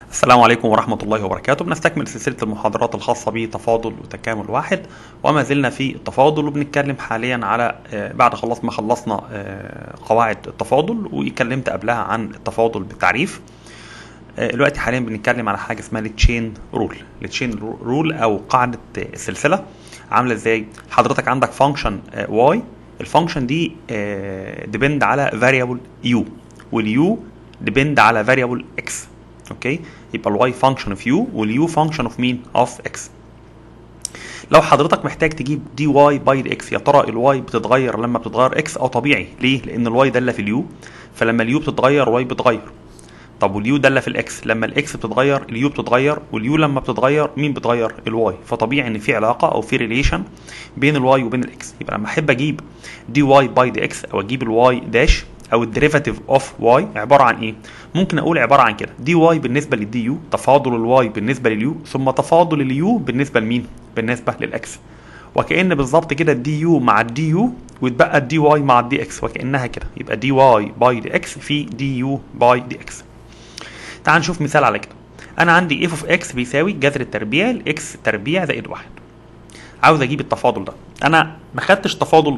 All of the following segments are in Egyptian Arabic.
السلام عليكم ورحمة الله وبركاته بنستكمل سلسلة المحاضرات الخاصة بتفاضل وتكامل واحد وما زلنا في التفاضل وبنتكلم حاليا على آه، بعد خلاص ما خلصنا آه، قواعد التفاضل واتكلمت قبلها عن التفاضل بالتعريف آه، دلوقتي حاليا بنتكلم على حاجة اسمها التشين رول التشين رول أو قاعدة السلسلة عاملة ازاي حضرتك عندك فانكشن واي الفانكشن دي ديبند على variable يو واليو ديبند على variable اكس اوكي يبقى الواي فانكشن اوف يو واليو فانكشن اوف مين اوف اكس لو حضرتك محتاج تجيب دي واي باي دي اكس يا ترى الواي بتتغير لما بتتغير اكس او طبيعي ليه لان الواي داله في اليو فلما اليو بتتغير واي بتتغير طب واليو داله في الاكس لما الاكس بتتغير اليو بتتغير واليو لما بتتغير مين بتغير الواي فطبيعي ان في علاقه او في ريليشن بين الواي وبين الاكس يبقى لما احب اجيب دي واي باي دي اكس او اجيب الواي داش او الديريفاتيف اوف واي عباره عن ايه ممكن اقول عباره عن كده دي واي بالنسبه للدي يو تفاضل الواي بالنسبه لليو ثم تفاضل اليو بالنسبه لمين بالنسبه للاكس وكان بالظبط كده الدي يو مع الدي يو ويتبقى الدي واي مع الدي اكس وكانها كده يبقى دي واي باي دي اكس في دي يو باي دي اكس تعال نشوف مثال على كده انا عندي اف اوف اكس بيساوي جذر التربيع الاكس تربيع زائد واحد عاوز اجيب التفاضل ده انا ما خدتش تفاضل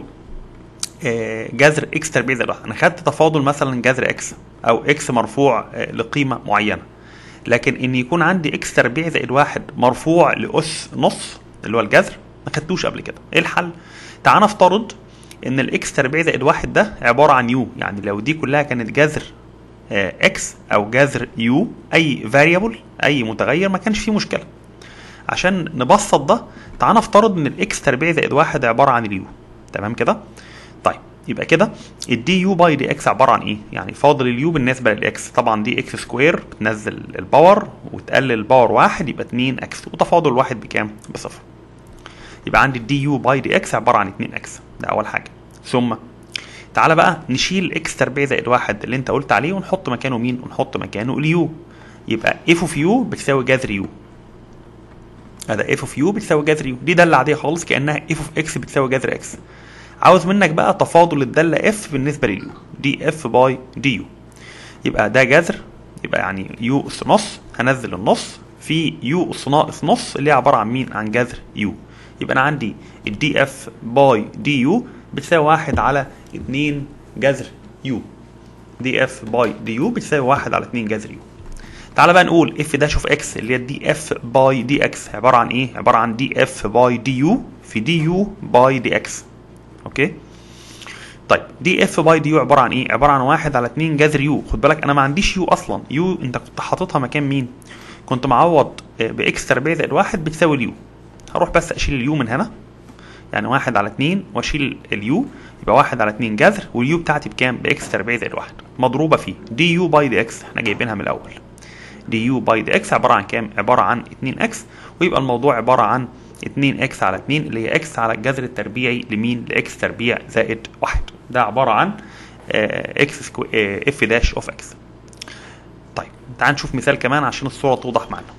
آه، جذر اكس تربيع زائد واحد انا خدت تفاضل مثلا جذر اكس او اكس مرفوع آه، لقيمه معينه لكن ان يكون عندي اكس تربيع زائد واحد مرفوع لاس نص اللي هو الجذر ما خدتوش قبل كده ايه الحل تعال نفترض ان الاكس تربيع زائد واحد ده عباره عن يو يعني لو دي كلها كانت جذر اكس او جذر يو اي فاريبل اي متغير ما كانش فيه مشكله عشان نبسط ده تعال نفترض ان الاكس تربيع زائد واحد عباره عن اليو تمام كده طيب يبقى كده الدي يو باي دي اكس عباره عن ايه يعني فاضل اليو بالنسبه للاكس طبعا دي اكس سكوير بتنزل الباور وتقلل الباور واحد يبقى 2 اكس وتفاضل واحد بكام بصفر يبقى عندي الدي يو باي دي اكس عباره عن 2 اكس ده اول حاجه ثم تعالى بقى نشيل اكس تربيع زائد واحد اللي انت قلت عليه ونحط مكانه مين ونحط مكانه اليو يبقى اف اوف يو بتساوي جذر يو هذا اف اوف يو بتساوي جذر يو دي داله عاديه خالص كانها اف اوف اكس بتساوي جذر اكس عاوز منك بقى تفاضل الداله اف بالنسبه لليو دي اف باي دي يو يبقى ده جذر يبقى يعني يو اس نص هنزل النص في يو اس ناقص نص اللي هي عباره عن مين عن جذر يو يبقى انا عندي الدي اف باي دي يو بتساوي واحد على اتنين جذر يو دي اف باي دي يو بتساوي واحد على اتنين جذر يو تعالى بقى نقول اف داش اوف اكس اللي هي الدي اف باي دي اكس عباره عن ايه عباره عن دي اف باي دي يو في دي يو باي دي اكس اوكي طيب دي اف باي دي يو عباره عن ايه عباره عن واحد على اتنين جذر يو خد بالك انا ما عنديش يو اصلا يو انت كنت حاططها مكان مين كنت معوض آه، باكس تربيع زائد واحد بتساوي اليو هروح بس اشيل اليو من هنا يعني واحد على اتنين واشيل اليو يبقى واحد على اتنين جذر واليو بتاعتي بكام باكس تربيع زائد واحد مضروبه في دي يو باي دي اكس احنا جايبينها من الاول دي يو باي دي اكس عباره عن كام عباره عن 2 اكس ويبقى الموضوع عباره عن 2 اكس على 2 اللي هي اكس على الجذر التربيعي لمين لاكس تربيع زائد 1 ده عباره عن اكس سكو اف داش اوف اكس طيب تعال نشوف مثال كمان عشان الصوره توضح معنا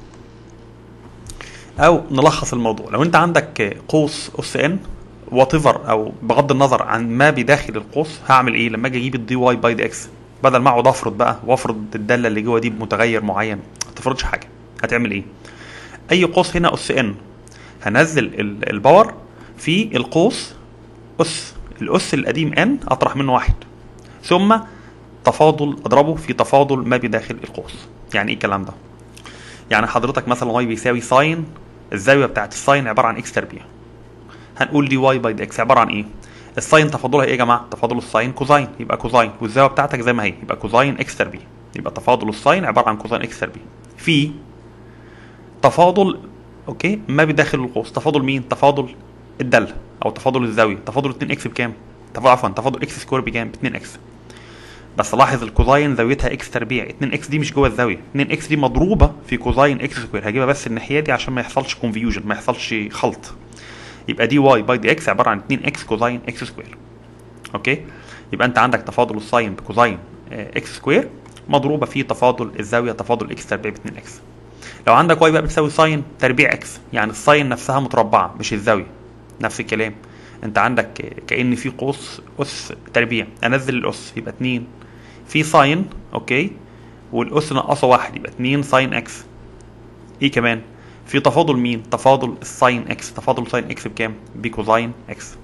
او نلخص الموضوع لو انت عندك قوس اس ان وات او بغض النظر عن ما بداخل القوس هعمل ايه لما اجي اجيب الدي واي باي دي اكس بدل ما اقعد افرض بقى وافرض الداله اللي جوه دي بمتغير معين ما تفرضش حاجه هتعمل ايه اي قوس هنا اس ان هنزل ال- الباور في القوس اس الاس القديم ان اطرح منه واحد ثم تفاضل اضربه في تفاضل ما بداخل القوس يعني ايه الكلام ده يعني حضرتك مثلا واي بيساوي ساين الزاويه بتاعت الساين عباره عن اكس تربيع هنقول دي واي باي دي اكس عباره عن ايه الساين تفاضلها ايه يا جماعه تفاضل الساين كوزاين يبقى كوزاين والزاويه بتاعتك زي ما هي يبقى كوزاين اكس تربيع يبقى تفاضل الساين عباره عن كوزاين اكس تربيع في تفاضل اوكي ما بداخل القوس تفاضل مين تفاضل الداله او تفاضل الزاويه تفاضل 2 اكس بكام تفاضل عفوا تفاضل اكس سكوير بكام ب 2 اكس بس لاحظ الكوزاين زاويتها اكس تربيع 2 اكس دي مش جوه الزاويه 2 اكس دي مضروبه في كوزاين اكس سكوير هجيبها بس الناحيه دي عشان ما يحصلش كونفيوجن ما يحصلش خلط يبقى دي واي باي دي اكس عباره عن 2 اكس كوزاين اكس سكوير اوكي يبقى انت عندك تفاضل الساين بكوزاين آه، اكس سكوير مضروبه في تفاضل الزاويه تفاضل اكس تربيع ب 2 اكس لو عندك واي بقى بتساوي ساين تربيع اكس يعني الساين نفسها متربعه مش الزاويه نفس الكلام انت عندك كان في قوس اس تربيع انزل الاس يبقى 2 في ساين اوكي والاس ناقصه واحد يبقى 2 ساين اكس ايه كمان في تفاضل مين تفاضل الساين اكس تفاضل ساين اكس بكام بكوزاين اكس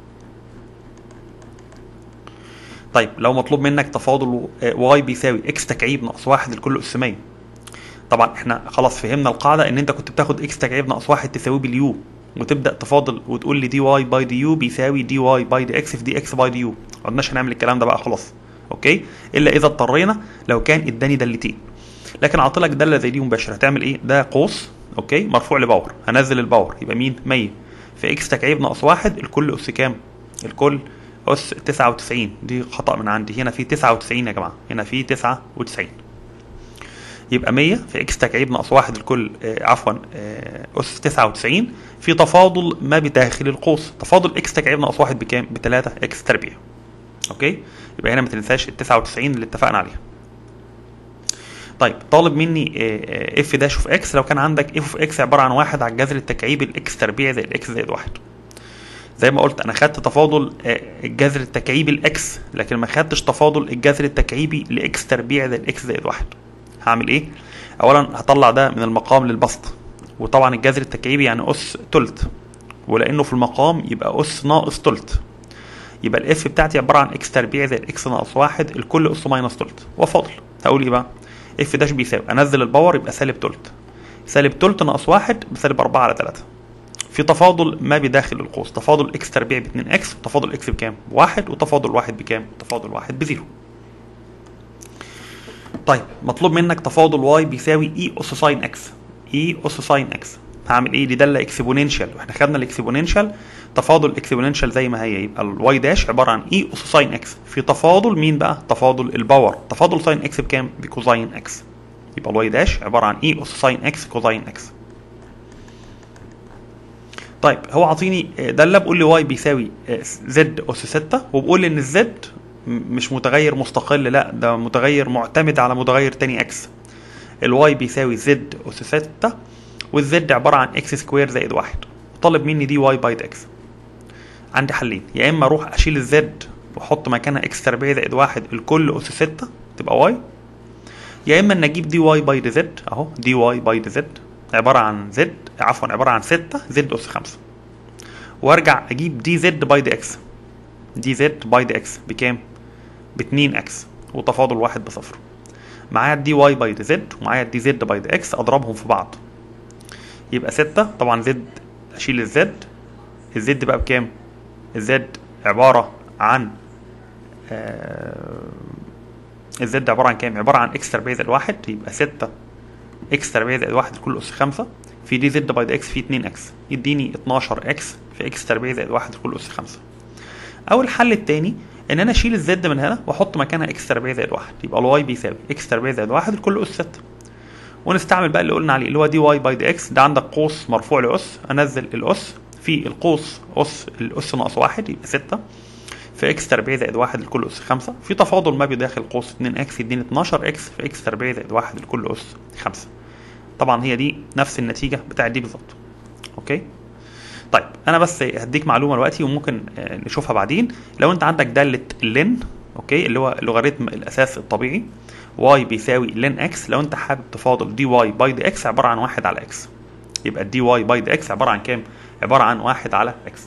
طيب لو مطلوب منك تفاضل واي بيساوي اكس تكعيب ناقص واحد لكل اس 100 طبعا احنا خلاص فهمنا القاعده ان انت كنت بتاخد اكس تكعيب ناقص واحد تساويه باليو وتبدا تفاضل وتقول لي دي واي باي دي يو بيساوي دي واي باي دي اكس في دي اكس باي دي يو ما قلناش هنعمل الكلام ده بقى خلاص اوكي الا اذا اضطرينا لو كان اداني دالتين لكن عاطي لك داله زي دي مباشره هتعمل ايه ده قوس اوكي مرفوع لباور هنزل الباور يبقى مين 100 في اكس تكعيب ناقص واحد الكل اس كام الكل اس 99 دي خطا من عندي هنا في 99 يا جماعه هنا في 99 يبقى 100 في اكس تكعيب ناقص واحد الكل آه عفوا آه اس 99 في تفاضل ما بداخل القوس تفاضل اكس تكعيب ناقص واحد بكام ب 3 اكس تربيع اوكي يبقى هنا ما تنساش ال 99 اللي اتفقنا عليها طيب طالب مني اف داش اوف اكس لو كان عندك اف اوف اكس عباره عن واحد على الجذر التكعيبي الاكس تربيع زائد الاكس زائد واحد زي ما قلت انا خدت تفاضل الجذر التكعيبي الاكس لكن ما خدتش تفاضل الجذر التكعيبي لاكس تربيع زائد اكس زائد واحد هعمل ايه اولا هطلع ده من المقام للبسط وطبعا الجذر التكعيبي يعني اس تلت ولانه في المقام يبقى اس ناقص تلت يبقى الاف بتاعتي عباره عن اكس تربيع زائد اكس ناقص واحد الكل اس ماينس تلت وفاضل هقول ايه بقى اف داش بيساوي انزل الباور يبقى سالب تلت سالب تلت ناقص واحد بسالب 4 على 3 في تفاضل ما بداخل القوس تفاضل اكس تربيع ب 2 اكس وتفاضل اكس بكام؟ بواحد وتفاضل واحد بكام؟ تفاضل واحد بزيرو. طيب مطلوب منك تفاضل واي بيساوي اي اس ساين اكس اي اس ساين اكس هعمل ايه دي داله اكسبوننشال واحنا خدنا الاكسبوننشال تفاضل اكسبوننشال زي ما هي يبقى الواي داش عباره عن اي اس ساين اكس في تفاضل مين بقى تفاضل الباور تفاضل ساين اكس بكام بكوزاين اكس يبقى الواي داش عباره عن اي اس ساين اكس كوزاين اكس طيب هو عاطيني داله بيقول لي واي بيساوي زد اس 6 وبقول لي ان الزد مش متغير مستقل لا ده متغير معتمد على متغير تاني اكس الواي بيساوي زد اس 6 والزد عباره عن اكس سكوير زائد واحد طالب مني دي واي باي اكس عندي حلين يا اما اروح اشيل الزد واحط مكانها اكس تربيع زائد واحد الكل اس 6 تبقى واي يا اما ان اجيب دي واي باي دي زد اهو دي واي باي دي زد عباره عن زد عفوا عباره عن 6 زد اس 5 وارجع اجيب دي زد باي دي اكس دي زد باي دي اكس بكام؟ ب 2 اكس وتفاضل واحد بصفر معايا الدي واي باي دي زد ومعايا الدي زد باي دي اكس اضربهم في بعض يبقى 6 طبعا زد اشيل الزد الزد بقى بكام؟ الزد عباره عن آه الزد عباره عن كام؟ عباره عن اكس تربيع زائد واحد يبقى 6 اكس تربيع زائد واحد كل اس 5 في دي زد باي دي اكس في 2 اكس يديني 12 اكس في اكس تربيع زائد واحد كل اس 5 او الحل الثاني ان انا اشيل الزد من هنا واحط مكانها اكس تربيع زائد واحد يبقى الواي بيساوي اكس تربيع زائد واحد لكل اس 6 ونستعمل بقى اللي قلنا عليه اللي هو دي واي باي دي اكس ده عندك قوس مرفوع لاس انزل الاس في القوس اس الاس ناقص واحد يبقى 6 في اكس تربيع زائد واحد لكل اس 5 في تفاضل ما بداخل قوس 2 اكس يديني 12 اكس في اكس تربيع زائد واحد لكل اس 5 طبعا هي دي نفس النتيجه بتاعت دي بالظبط اوكي طيب انا بس هديك معلومه دلوقتي وممكن نشوفها بعدين لو انت عندك داله لن اوكي اللي هو لوغاريتم الاساس الطبيعي واي بيساوي لن اكس لو انت حابب تفاضل دي واي باي دي اكس عباره عن واحد على اكس يبقى الدي واي باي دي اكس عباره عن كام عباره عن واحد على اكس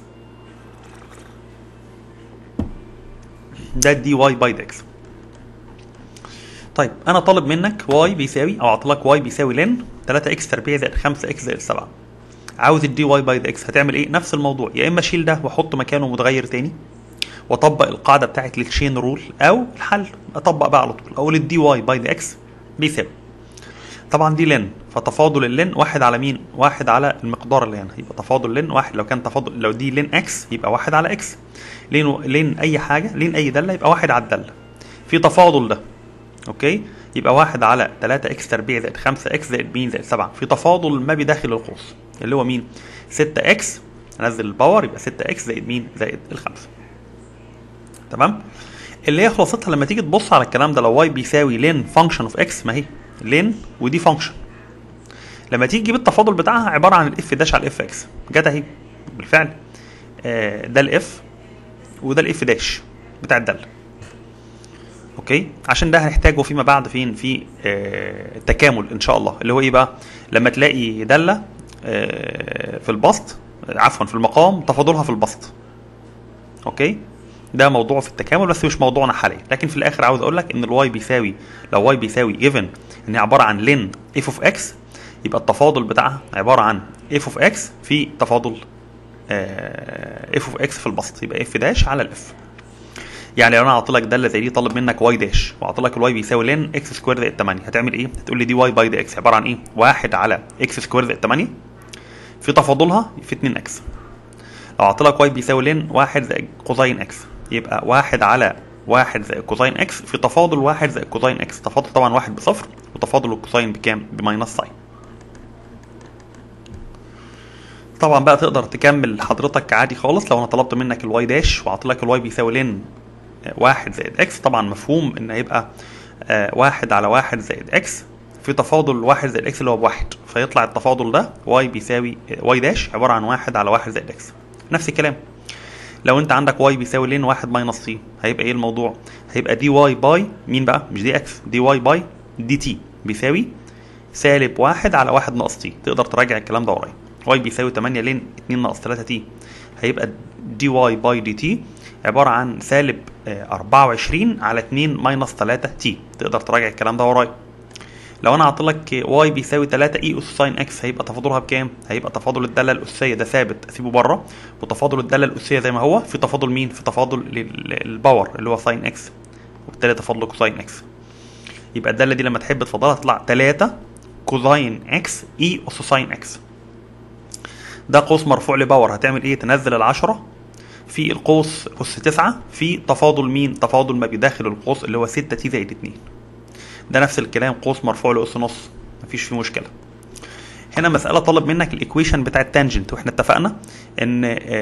ده الدي واي باي دي اكس طيب انا طالب منك واي بيساوي او اعطلك واي بيساوي لن 3 اكس تربيع زائد 5 اكس زائد 7 عاوز الدي واي باي دي اكس هتعمل ايه نفس الموضوع يا اما اشيل ده واحط مكانه متغير تاني واطبق القاعده بتاعت التشين رول او الحل اطبق بقى على طول اقول الدي واي باي دي اكس بيساوي طبعا دي لن فتفاضل اللن واحد على مين واحد على المقدار اللي هنا يبقى تفاضل لن واحد لو كان تفاضل لو دي لن اكس يبقى واحد على اكس لين لين اي حاجه لين اي داله يبقى واحد على الداله في تفاضل ده اوكي يبقى واحد على 3 اكس تربيع زائد 5 اكس زائد مين زائد 7 في تفاضل ما بداخل القوس اللي هو مين 6 اكس انزل الباور يبقى 6 اكس زائد مين زائد الخمسة تمام اللي هي خلاصتها لما تيجي تبص على الكلام ده لو واي بيساوي لين فانكشن اوف اكس ما هي لين ودي فانكشن لما تيجي تجيب التفاضل بتاعها عباره عن الاف داش على الاف اكس جت اهي بالفعل آه ده الاف وده الاف داش بتاع الداله اوكي عشان ده هنحتاجه فيما بعد فين في آه التكامل ان شاء الله اللي هو ايه بقى لما تلاقي داله آه في البسط عفوا في المقام تفاضلها في البسط اوكي ده موضوع في التكامل بس مش موضوعنا حاليا لكن في الاخر عاوز اقول لك ان الواي بيساوي لو واي بيساوي جيفن ان هي عباره عن لين اف اوف اكس يبقى التفاضل بتاعها عباره عن اف اوف اكس في تفاضل اف اوف اكس في البسط يبقى اف داش على الاف يعني لو انا اعطي لك داله زي دي طالب منك واي داش واعطي لك الواي بيساوي لين اكس سكوير زائد 8 هتعمل ايه؟ هتقول لي دي واي باي دي اكس عباره عن ايه؟ 1 على اكس سكوير زائد 8 في تفاضلها في 2 اكس لو اعطي لك واي بيساوي لين 1 زائد كوزين اكس يبقى 1 على 1 زائد كوزين اكس في تفاضل 1 زائد كوزين اكس تفاضل طبعا 1 بصفر وتفاضل الكوزين بكام؟ بماينس ساين طبعا بقى تقدر تكمل حضرتك عادي خالص لو انا طلبت منك الواي داش وعطيت لك الواي بيساوي لين واحد زائد اكس طبعا مفهوم ان هيبقى آه واحد على واحد زائد اكس في تفاضل واحد زائد اكس اللي هو بواحد فيطلع التفاضل ده واي بيساوي واي داش عباره عن واحد على واحد زائد اكس نفس الكلام لو انت عندك واي بيساوي لين واحد ماينس سي هيبقى ايه الموضوع؟ هيبقى دي واي باي مين بقى؟ مش دي اكس دي واي باي دي تي بيساوي سالب واحد على واحد ناقص تي تقدر تراجع الكلام ده ورايا واي بيساوي 8 لين 2 ناقص 3 تي هيبقى دي واي باي دي تي عباره عن سالب 24 على 2 ماينس 3 تي تقدر تراجع الكلام ده ورايا لو انا اعطيت لك واي بيساوي 3 اي اس ساين اكس هيبقى تفاضلها بكام؟ هيبقى تفاضل الداله الاسيه ده ثابت اسيبه بره وتفاضل الداله الاسيه زي ما هو في تفاضل مين؟ في تفاضل الباور اللي هو ساين اكس وبالتالي تفاضل كوساين اكس يبقى الداله دي لما تحب تفضلها تطلع 3 كوزين اكس اي اس ساين اكس ده قوس مرفوع لباور هتعمل ايه تنزل العشرة في القوس أس 9 في تفاضل مين تفاضل ما بداخل القوس اللي هو 6 تي زائد 2 ده نفس الكلام قوس مرفوع لأس نص مفيش فيه مشكلة هنا مسألة طلب منك الإيكويشن بتاع التانجنت واحنا اتفقنا إن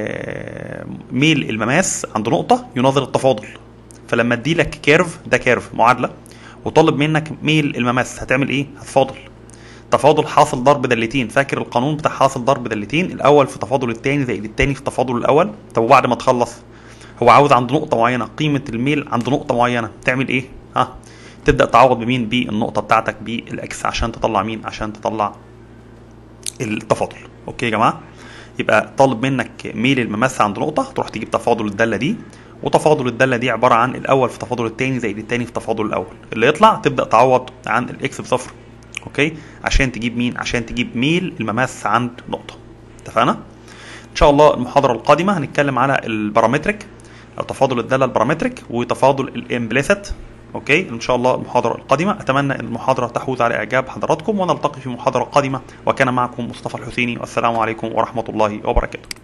ميل المماس عند نقطة يناظر التفاضل فلما ادي لك كيرف ده كيرف معادلة وطلب منك ميل المماس هتعمل ايه؟ هتفاضل تفاضل حاصل ضرب دالتين فاكر القانون بتاع حاصل ضرب دالتين الاول في تفاضل الثاني زائد الثاني في تفاضل الاول طب وبعد ما تخلص هو عاوز عند نقطه معينه قيمه الميل عند نقطه معينه تعمل ايه ها تبدا تعوض بمين بالنقطه بتاعتك بالاكس عشان تطلع مين عشان تطلع التفاضل اوكي يا جماعه يبقى طالب منك ميل المماس عند نقطه تروح تجيب تفاضل الداله دي وتفاضل الداله دي عباره عن الاول في تفاضل الثاني زائد الثاني في تفاضل الاول اللي يطلع تبدا تعوض عن الاكس بصفر اوكي عشان تجيب مين عشان تجيب ميل المماس عند نقطه اتفقنا ان شاء الله المحاضره القادمه هنتكلم على البارامتريك او تفاضل الداله البارامتريك وتفاضل الامبليست اوكي ان شاء الله المحاضره القادمه اتمنى ان المحاضره تحوز على اعجاب حضراتكم ونلتقي في محاضره قادمه وكان معكم مصطفى الحسيني والسلام عليكم ورحمه الله وبركاته